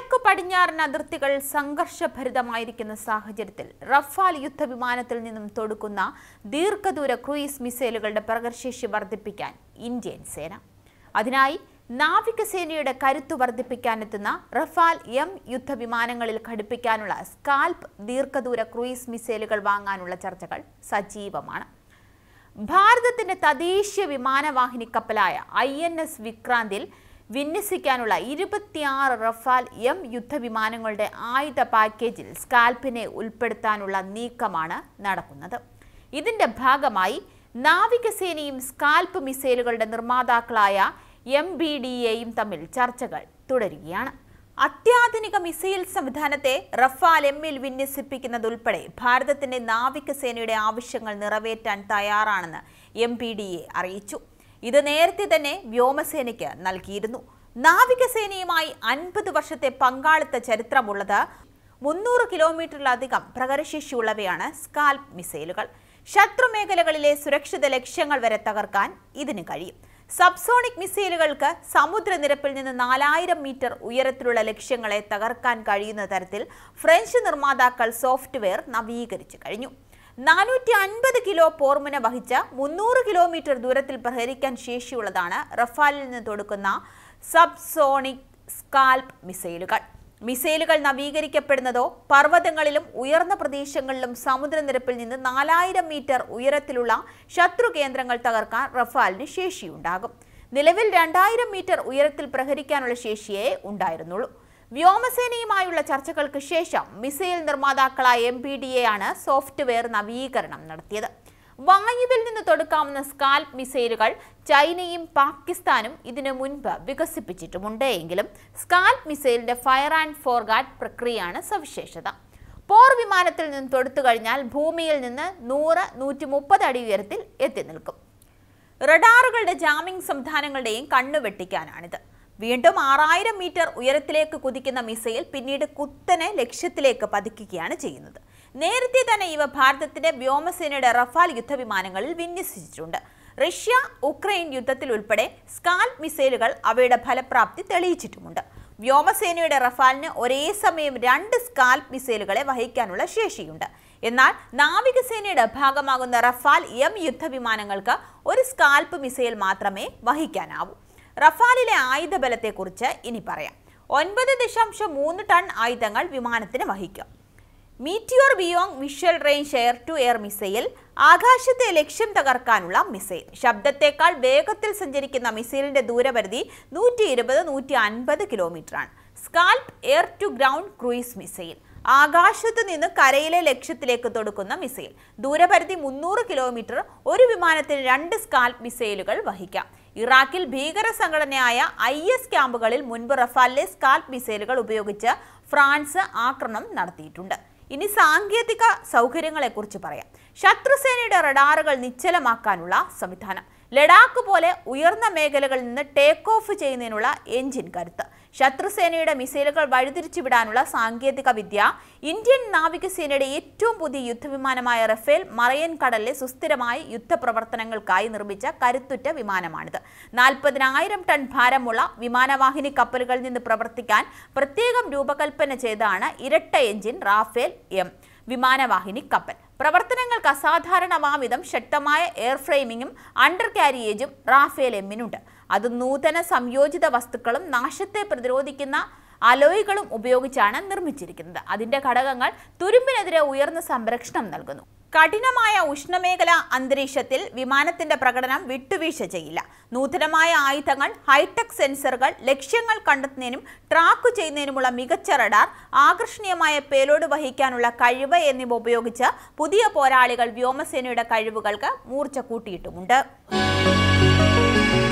കിഴക്കു പടിഞ്ഞാറൻ അതിർത്തികൾ സംഘർഷഭരിതമായിരിക്കുന്ന സാഹചര്യത്തിൽ റഫാൽ യുദ്ധവിമാനത്തിൽ നിന്നും തൊടുക്കുന്ന ദീർഘദൂര ക്രൂയിസ് മിസൈലുകളുടെ പ്രകടശേഷി വർദ്ധിപ്പിക്കാൻ ഇന്ത്യൻ സേന അതിനായി നാവികസേനയുടെ കരുത്തു വർദ്ധിപ്പിക്കാനെത്തുന്ന റഫാൽ എം യുദ്ധവിമാനങ്ങളിൽ ഘടിപ്പിക്കാനുള്ള സ്കാൽപ് ദീർഘദൂര ക്രൂയിസ് മിസൈലുകൾ വാങ്ങാനുള്ള ചർച്ചകൾ സജീവമാണ് ഭാരതത്തിന്റെ തദ്ദേശീയ വിമാനവാഹിനി കപ്പലായ ഐ എൻ എസ് വിക്രാന്തിൽ വിന്യസിക്കാനുള്ള ഇരുപത്തിയാറ് റഫാൽ എം യുദ്ധവിമാനങ്ങളുടെ ആയുധ പാക്കേജിൽ സ്കാൽപ്പിനെ ഉൾപ്പെടുത്താനുള്ള നീക്കമാണ് നടക്കുന്നത് ഇതിന്റെ ഭാഗമായി നാവികസേനയും സ്കാൽപ്പ് മിസൈലുകളുടെ നിർമ്മാതാക്കളായ എം ബി ഡി എയും തമ്മിൽ ചർച്ചകൾ തുടരുകയാണ് അത്യാധുനിക മിസൈൽ സംവിധാനത്തെ റഫാൽ എമ്മിൽ വിന്യസിപ്പിക്കുന്നതുൾപ്പെടെ ഭാരതത്തിന്റെ നാവികസേനയുടെ ആവശ്യങ്ങൾ നിറവേറ്റാൻ തയ്യാറാണെന്ന് എം പി ഡി എ അറിയിച്ചു ഇത് നേരത്തെ തന്നെ വ്യോമസേനയ്ക്ക് നൽകിയിരുന്നു നാവികസേനയുമായി അൻപത് വർഷത്തെ പങ്കാളിത്ത ചരിത്രമുള്ളത് മുന്നൂറ് കിലോമീറ്ററിലധികം പ്രകരശേഷിയുള്ളവയാണ് സ്കാൽപ് മിസൈലുകൾ ശത്രു മേഖലകളിലെ സുരക്ഷിത ലക്ഷ്യങ്ങൾ വരെ തകർക്കാൻ ഇതിന് കഴിയും സബ്സോണിക് മിസൈലുകൾക്ക് സമുദ്രനിരപ്പിൽ നിന്ന് നാലായിരം മീറ്റർ ഉയരത്തിലുള്ള ലക്ഷ്യങ്ങളെ തകർക്കാൻ കഴിയുന്ന തരത്തിൽ ഫ്രഞ്ച് നിർമ്മാതാക്കൾ സോഫ്റ്റ്വെയർ നവീകരിച്ചു കഴിഞ്ഞു നാനൂറ്റി അൻപത് കിലോ പോർമുന വഹിച്ച മുന്നൂറ് കിലോമീറ്റർ ദൂരത്തിൽ പ്രഹരിക്കാൻ ശേഷിയുള്ളതാണ് റഫാലിൽ നിന്ന് തൊടുക്കുന്ന സബ്സോണിക് സ്കാൽപ് മിസൈലുകൾ മിസൈലുകൾ നവീകരിക്കപ്പെടുന്നതോ പർവ്വതങ്ങളിലും ഉയർന്ന പ്രദേശങ്ങളിലും സമുദ്രനിരപ്പിൽ നിന്ന് നാലായിരം മീറ്റർ ഉയരത്തിലുള്ള ശത്രു കേന്ദ്രങ്ങൾ തകർക്കാൻ റഫാലിന് ശേഷിയുണ്ടാകും നിലവിൽ രണ്ടായിരം മീറ്റർ ഉയരത്തിൽ പ്രഹരിക്കാനുള്ള ശേഷിയേ ഉണ്ടായിരുന്നുള്ളൂ വ്യോമസേനയുമായുള്ള ചർച്ചകൾക്ക് ശേഷം മിസൈൽ നിർമ്മാതാക്കളായ എം പി ഡി എ ആണ് സോഫ്റ്റ്വെയർ നവീകരണം നടത്തിയത് വായുവിൽ നിന്ന് തൊടുക്കാവുന്ന സ്കാൽപ് മിസൈലുകൾ ചൈനയും പാകിസ്ഥാനും ഇതിനു മുൻപ് വികസിപ്പിച്ചിട്ടുമുണ്ട് എങ്കിലും സ്കാൽപ് മിസൈലിന്റെ ഫയർ ആൻഡ് ഫോർഗാറ്റ് പ്രക്രിയയാണ് സവിശേഷത പോർ വിമാനത്തിൽ നിന്ന് തൊടുത്തു കഴിഞ്ഞാൽ ഭൂമിയിൽ നിന്ന് നൂറ് നൂറ്റി മുപ്പത് അടി ഉയരത്തിൽ എത്തി നിൽക്കും റഡാറുകളുടെ ജാമിംഗ് സംവിധാനങ്ങളുടെയും കണ്ണു വെട്ടിക്കാനാണിത് വീണ്ടും ആറായിരം മീറ്റർ ഉയരത്തിലേക്ക് കുതിക്കുന്ന മിസൈൽ പിന്നീട് കുത്തനെ ലക്ഷ്യത്തിലേക്ക് പതിക്കുകയാണ് ചെയ്യുന്നത് നേരത്തെ തന്നെ ഇവ ഭാരതത്തിന്റെ വ്യോമസേനയുടെ റഫാൽ യുദ്ധവിമാനങ്ങളിൽ വിന്യസിച്ചിട്ടുണ്ട് റഷ്യ ഉക്രൈൻ യുദ്ധത്തിൽ ഉൾപ്പെടെ സ്കാൽപ് മിസൈലുകൾ അവയുടെ ഫലപ്രാപ്തി തെളിയിച്ചിട്ടുമുണ്ട് വ്യോമസേനയുടെ റഫാലിന് ഒരേ സമയം രണ്ട് സ്കാൽപ് മിസൈലുകളെ വഹിക്കാനുള്ള ശേഷിയുണ്ട് എന്നാൽ നാവികസേനയുടെ ഭാഗമാകുന്ന റഫാൽ എം യുദ്ധവിമാനങ്ങൾക്ക് ഒരു സ്കാൽപ് മിസൈൽ മാത്രമേ വഹിക്കാനാവൂ റഫാലിലെ ആയുധബലത്തെക്കുറിച്ച് ഇനി പറയാം ഒൻപത് ദശാംശം മൂന്ന് ടൺ ആയുധങ്ങൾ വിമാനത്തിന് വഹിക്കും Meteor beyond visual range air to air missile ആകാശത്തെ ലക്ഷ്യം തകർക്കാനുള്ള മിസൈൽ ശബ്ദത്തേക്കാൾ വേഗത്തിൽ സഞ്ചരിക്കുന്ന മിസൈലിന്റെ ദൂരപരിധി നൂറ്റി ഇരുപത് നൂറ്റി അൻപത് കിലോമീറ്ററാണ് Scalp air to ground cruise missile ആകാശത്ത് നിന്ന് കരയിലെ ലക്ഷ്യത്തിലേക്ക് തൊടുക്കുന്ന മിസൈൽ ദൂരപരിധി മുന്നൂറ് കിലോമീറ്റർ ഒരു വിമാനത്തിന് രണ്ട് സ്കാൽപ് മിസൈലുകൾ വഹിക്കാം ഇറാഖിൽ ഭീകര സംഘടനയായ ഐ എസ് ക്യാമ്പുകളിൽ മുൻപ് റഫാലിലെ സ്കാൽപ് മിസൈലുകൾ ഉപയോഗിച്ച് ഫ്രാൻസ് ആക്രമണം നടത്തിയിട്ടുണ്ട് ഇനി സാങ്കേതിക സൗകര്യങ്ങളെക്കുറിച്ച് പറയാം ശത്രുസേനയുടെ റഡാറുകൾ നിശ്ചലമാക്കാനുള്ള സംവിധാനം ലഡാക്ക് പോലെ ഉയർന്ന മേഖലകളിൽ നിന്ന് ടേക്ക് ഓഫ് ചെയ്യുന്നതിനുള്ള എഞ്ചിൻ കരുത്ത് ശത്രുസേനയുടെ മിസൈലുകൾ വഴിതിരിച്ചുവിടാനുള്ള സാങ്കേതിക വിദ്യ ഇന്ത്യൻ നാവികസേനയുടെ ഏറ്റവും പുതിയ യുദ്ധവിമാനമായ റഫേൽ മറയൻ കടലിലെ സുസ്ഥിരമായ യുദ്ധപ്രവർത്തനങ്ങൾക്കായി നിർമ്മിച്ച കരുത്തുറ്റ വിമാനമാണിത് നാൽപ്പതിനായിരം ടൺ ഭാരമുള്ള വിമാനവാഹിനി കപ്പലുകളിൽ നിന്ന് പ്രവർത്തിക്കാൻ പ്രത്യേകം രൂപകൽപ്പന ചെയ്താണ് ഇരട്ട എഞ്ചിൻ റാഫേൽ എം വിമാനവാഹിനി കപ്പൽ പ്രവർത്തനങ്ങൾക്ക് അസാധാരണമാവിധം ശക്തമായ എയർ ഫ്രെയിമിങ്ങും അണ്ടർ കാരിയേജും റാഫേൽ എമ്മിനുണ്ട് അത് നൂതന സംയോജിത വസ്തുക്കളും നാശത്തെ പ്രതിരോധിക്കുന്ന അലോയ്കളും ഉപയോഗിച്ചാണ് നിർമ്മിച്ചിരിക്കുന്നത് അതിന്റെ ഘടകങ്ങൾ തുരുമ്പിനെതിരെ ഉയർന്ന സംരക്ഷണം നൽകുന്നു കഠിനമായ ഉഷ്ണമേഖല അന്തരീക്ഷത്തിൽ വിമാനത്തിന്റെ പ്രകടനം വിട്ടുവീഴ്ച ചെയ്യില്ല നൂതനമായ ആയുധങ്ങൾ ഹൈടെക് സെൻസറുകൾ ലക്ഷ്യങ്ങൾ കണ്ടെത്തുന്നതിനും ട്രാക്ക് ചെയ്യുന്നതിനുമുള്ള മികച്ച റഡാർ ആകർഷണീയമായ പേലോഡ് വഹിക്കാനുള്ള കഴിവ് എന്നിവ ഉപയോഗിച്ച് പുതിയ പോരാളികൾ വ്യോമസേനയുടെ കഴിവുകൾക്ക് മൂർച്ച കൂട്ടിയിട്ടുമുണ്ട്